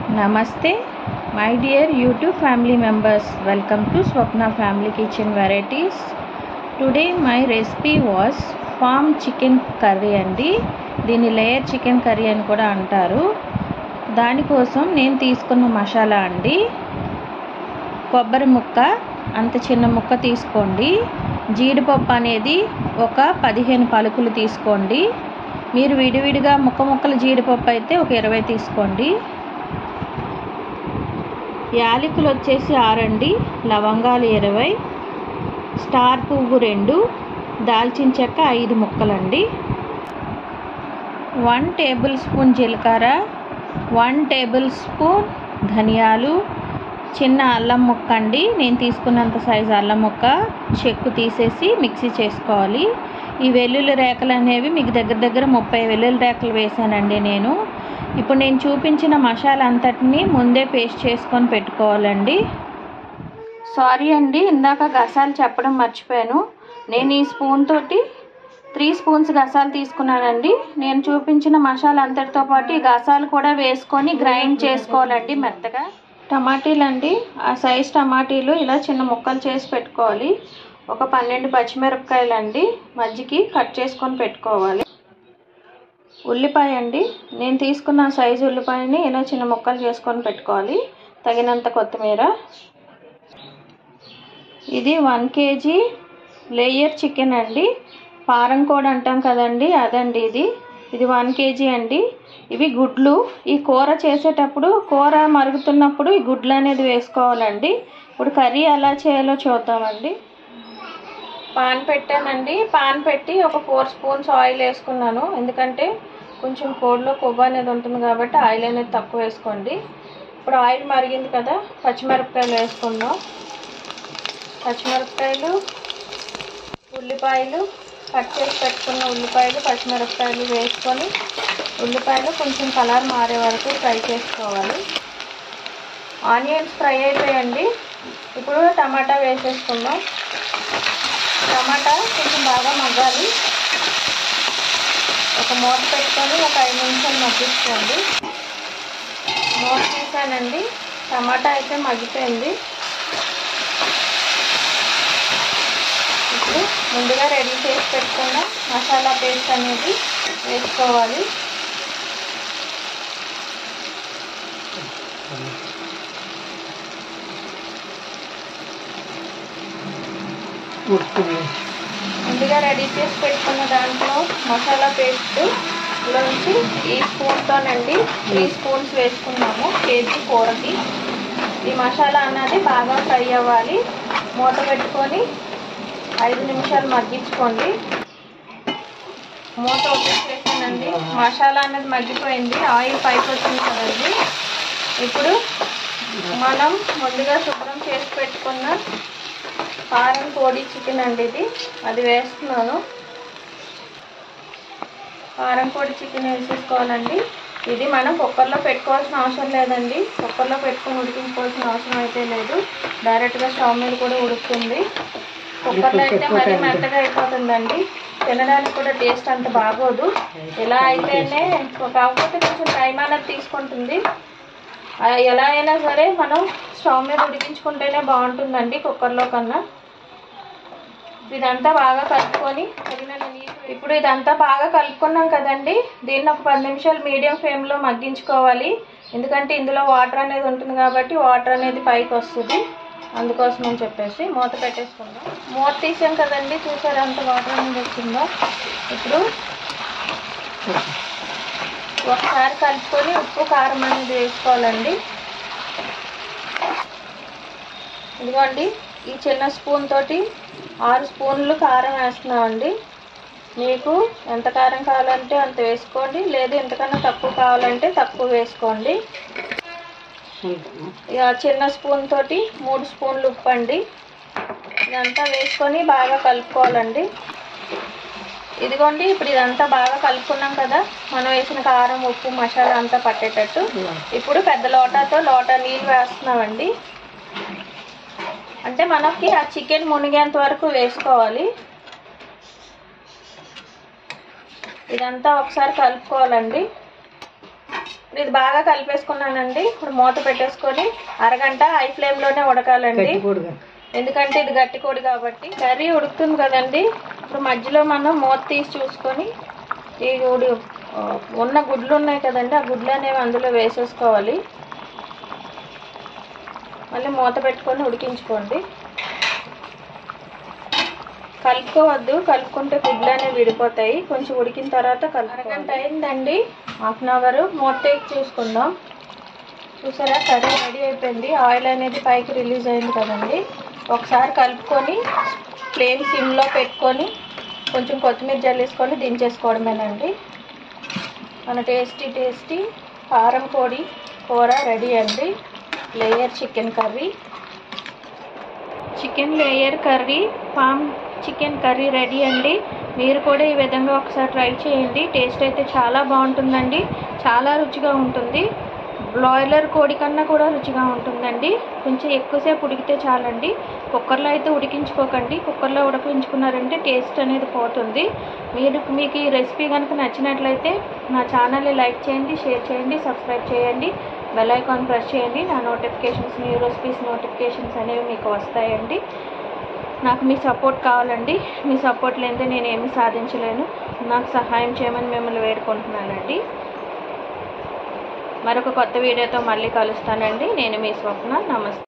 నమస్తే my dear YouTube family members welcome to Swapna family kitchen varieties today my recipe was farm chicken curry అండి దీన్ని layer chicken curry అని కూడా అంటారు దానికోసం నేను తీసుకున్న మసాలా అండి కొబ్బరి ముక్క అంత చిన్న ముక్క తీసుకోండి జీడిపప్పు అనేది ఒక పదిహేను పలుకులు తీసుకోండి మీరు విడివిడిగా ముక్క ముక్కలు జీడిపప్పు అయితే ఒక ఇరవై తీసుకోండి యాలకులు వచ్చేసి ఆరండి లవంగాలు ఇరవై స్టార్ పువ్వు రెండు దాల్చిన చెక్క ఐదు ముక్కలండి వన్ టేబుల్ స్పూన్ జీలకర్ర వన్ టేబుల్ స్పూన్ ధనియాలు చిన్న అల్లం ముక్క అండి నేను తీసుకున్నంత సైజు అల్లం ముక్క చెక్కు తీసేసి మిక్సీ చేసుకోవాలి ఈ వెల్లుల్లి రేకలు అనేవి మీకు దగ్గర దగ్గర ముప్పై వెల్లుల్లి రేకలు వేసానండి నేను ఇప్పుడు నేను చూపించిన మసాలా అంతటిని ముందే పేస్ట్ చేసుకొని పెట్టుకోవాలండి సారీ అండి ఇందాక గసాలు చెప్పడం మర్చిపోయాను నేను ఈ స్పూన్ తోటి త్రీ స్పూన్స్ గసాలు తీసుకున్నానండి నేను చూపించిన మసాలా అంతటితో పాటు ఈ గసాలు కూడా వేసుకొని గ్రైండ్ చేసుకోవాలండి మెత్తగా టమాటీలు అండి ఆ సైజ్ టమాటీలు ఇలా చిన్న ముక్కలు చేసి పెట్టుకోవాలి ఒక పన్నెండు పచ్చిమిరపకాయలు అండి మజ్జికి కట్ చేసుకొని పెట్టుకోవాలి ఉల్లిపాయ అండి నేను తీసుకున్న సైజు ఉల్లిపాయని ఇలా చిన్న ముక్కలు చేసుకొని పెట్టుకోవాలి తగినంత కొత్తిమీర ఇది వన్ కేజీ లేయర్ చికెన్ అండి పారం కూడా అంటాం కదండి అదండి ఇది ఇది వన్ కేజీ అండి ఇవి గుడ్లు ఈ కూర చేసేటప్పుడు కూర మరుగుతున్నప్పుడు ఈ గుడ్లు అనేది వేసుకోవాలండి ఇప్పుడు కర్రీ ఎలా చేయాలో చూద్దామండి పాన్ పెట్టానండి పాన్ పెట్టి ఒక ఫోర్ స్పూన్స్ ఆయిల్ వేసుకున్నాను ఎందుకంటే కొంచెం కోడిలో కొవ్వు అనేది ఉంటుంది కాబట్టి ఆయిల్ అనేది తక్కువ వేసుకోండి ఇప్పుడు ఆయిల్ మరిగింది కదా పచ్చిమిరపకాయలు వేసుకుందాం పచ్చిమిరపకాయలు ఉల్లిపాయలు కట్ చేసి పెట్టుకున్న ఉల్లిపాయలు పచ్చిమిరపకాయలు వేసుకొని ఉల్లిపాయలు కొంచెం కలర్ మారే వరకు ఫ్రై చేసుకోవాలి ఆనియన్స్ ఫ్రై అయిపోయండి ఇప్పుడు టమాటా వేసేసుకుందాం టమాటా కొంచెం బాగా మగ్గాలి ఒక మూత పెట్టుకొని ఒక ఐదు నిమిషాలు మగ్గించుకోండి మూత తీసానండి టమాటా అయితే మగ్గిపోయింది ఇప్పుడు ముందుగా రెడీ చేసి పెట్టుకున్న మసాలా పేస్ట్ అనేది వేసుకోవాలి ముందుగా రెడీ చేసి పెట్టుకున్న దాంట్లో మసాలా పేస్ట్ లోంచి ఈ స్పూన్తోనండి త్రీ స్పూన్స్ వేసుకున్నాము కేజీ కూరకి ఈ మసాలా అన్నది బాగా ఫ్రై అవ్వాలి మూత పెట్టుకొని ఐదు నిమిషాలు మగ్గించుకోండి మూత ఓపెన్ చేసానండి మసాలా అనేది మగ్గిపోయింది ఆయిల్ పైకి వచ్చింది కదండి ఇప్పుడు మనం ముందుగా శుభ్రం చేసి పెట్టుకున్న కారం కోడి చికెన్ అండి ఇది అది వేస్తున్నాను కారం పొడి చికెన్ వేసేసుకోవాలండి ఇది మనం కుక్కర్లో పెట్టుకోవాల్సిన అవసరం లేదండి కుక్కర్లో పెట్టుకొని ఉడికించుకోవాల్సిన అవసరం అయితే లేదు డైరెక్ట్గా స్టవ్ మీద కూడా ఉడుకుతుంది కుక్కర్లో అయితే మరీ మెత్తగా అయిపోతుందండి తినడానికి కూడా టేస్ట్ అంత బాగోదు ఇలా అయితేనే కాకపోతే కొంచెం టైం అనేది తీసుకుంటుంది ఆ, ఎలా అయినా సరే మనం స్టవ్ మీద ఉడికించుకుంటేనే బాగుంటుందండి కుక్కర్లో కన్నా ఇదంతా బాగా కలుపుకొని ఇప్పుడు ఇదంతా బాగా కలుపుకున్నాం కదండి దీన్ని ఒక పది నిమిషాలు మీడియం ఫ్లేమ్లో మగ్గించుకోవాలి ఎందుకంటే ఇందులో వాటర్ అనేది ఉంటుంది కాబట్టి వాటర్ అనేది పైకి వస్తుంది అందుకోసం అని చెప్పేసి మూత పెట్టేసుకుందాం మూత తీసాం కదండి చూసారా అంత వాటర్ అనేది వచ్చిందో ఇప్పుడు ఒకసారి కలుపుకొని ఉప్పు కారం అనేది వేసుకోవాలండి ఇదిగోండి ఈ చిన్న స్పూన్ తోటి ఆరు స్పూన్లు కారం వేస్తున్నామండి మీకు ఎంత కారం కావాలంటే అంత వేసుకోండి లేదు ఎంతకన్నా తక్కువ కావాలంటే తక్కువ వేసుకోండి ఇక చిన్న స్పూన్ తోటి మూడు స్పూన్లు ఉప్పు అండి ఇదంతా వేసుకొని బాగా కలుపుకోవాలండి ఇదిగోండి ఇప్పుడు ఇదంతా బాగా కలుపుకున్నాం కదా మనం వేసిన కారం ఉప్పు మసాలా అంతా పట్టేటట్టు ఇప్పుడు పెద్ద లోటాతో లోటా నీళ్ళు వేస్తున్నామండి అంటే మనకి ఆ చికెన్ మునిగేంత వరకు వేసుకోవాలి ఇదంతా ఒకసారి కలుపుకోవాలండి ఇది బాగా కలిపేసుకున్నానండి ఇప్పుడు మూత పెట్టేసుకొని అరగంట హై ఫ్లేమ్లోనే ఉడకాలండి గట్టిపూడిగా ఎందుకంటే ఇది గట్టి కోడి కాబట్టి కర్రీ ఉడుకుతుంది కదండి ఇప్పుడు మధ్యలో మనం మూత తీసి చూసుకొని ఈ ఉడి ఆ, ఉన్న గుడ్లు ఉన్నాయి కదండి ఆ గుడ్లు అనేవి అందులో వేసేసుకోవాలి మళ్ళీ మూత పెట్టుకొని ఉడికించుకోండి కలుపుకోవద్దు కలుపుకుంటే గుడ్లు అనేవి విడిపోతాయి కొంచెం ఉడికిన తర్వాత కలుపుకోండి అయిందండి హాఫ్ అన్ అవర్ మూత తీసి చూసుకుందాం చూసారా కర్రీ రెడీ అయిపోయింది ఆయిల్ అనేది పైకి రిలీజ్ అయింది కదండి ఒకసారి కలుపుకొని ఫ్లేమ్ సిమ్లో పెట్టుకొని కొంచెం కొత్తిమీర జల్లేసుకొని దించేసుకోవడమేనండి మన టేస్టీ టేస్టీ కారం పొడి కూర రెడీ అండి layer chicken curry chicken layer curry farm chicken curry ready అండి మీరు కూడా ఈ విధంగా ఒకసారి ట్రై చేయండి టేస్ట్ అయితే చాలా బాగుంటుందండి చాలా రుచిగా ఉంటుంది బ్రాయిలర్ కోడి కన్నా కూడా రుచిగా ఉంటుందండి కొంచెం ఎక్కువసేపు ఉడికితే చాలండి కుక్కర్లో అయితే ఉడికించుకోకండి కుక్కర్లో ఉడికించుకున్నారంటే టేస్ట్ అనేది పోతుంది మీరు మీకు ఈ రెసిపీ కనుక నచ్చినట్లయితే నా ఛానల్ని లైక్ చేయండి షేర్ చేయండి సబ్స్క్రైబ్ చేయండి బెల్ ఐకాన్ ప్రెస్ చేయండి నా నోటిఫికేషన్స్ న్యూ రెసిపీస్ నోటిఫికేషన్స్ అనేవి మీకు వస్తాయండి నాకు మీ సపోర్ట్ కావాలండి మీ సపోర్ట్ లేనిదే నేను ఏమీ సాధించలేను నాకు సహాయం చేయమని మిమ్మల్ని వేడుకుంటున్నానండి మరొక కొత్త వీడియోతో మళ్ళీ కలుస్తానండి నేను మీ స్వప్న నమస్తే